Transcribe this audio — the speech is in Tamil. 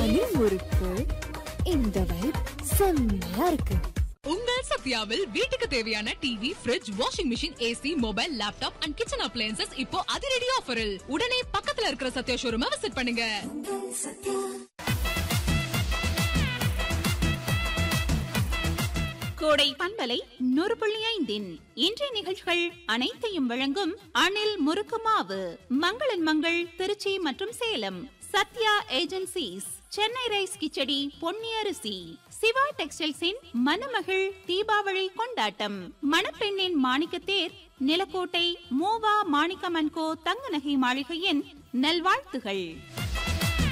அணில் முறுக்கு இந்த வைப் செம்மையா இருக்கு உங்கள் சத்யாவில் வீட்டுக்கு தேவையான TV fridge washing machine AC mobile laptop and kitchen appliances இப்போ அதிரடி ஆஃபரில் உடனே பக்கத்துல இருக்கிற சத்யா ஷோரூமை விசிட் பண்ணுங்க கோடை பண்பலை நூறு புள்ளி ஐந்தின் இன்றைய நிகழ்ச்சிகள் அனைத்தையும் வழங்கும் அணில் முறுக்கு மாவு மங்களன் மங்கள் திருச்சி மற்றும் சேலம் சத்யா ஏஜென்சிஸ் சென்னை ரைஸ் கிச்சடி பொன்னியரிசி சிவா டெக்ஸ்டைல்ஸின் மணமகள் தீபாவளி கொண்டாட்டம் மணப்பெண்ணின் மாணிக்கத்தேர் நிலக்கோட்டை மூவா மாணிக்கமன்கோ தங்க நகை மாளிகையின் நல்வாழ்த்துகள்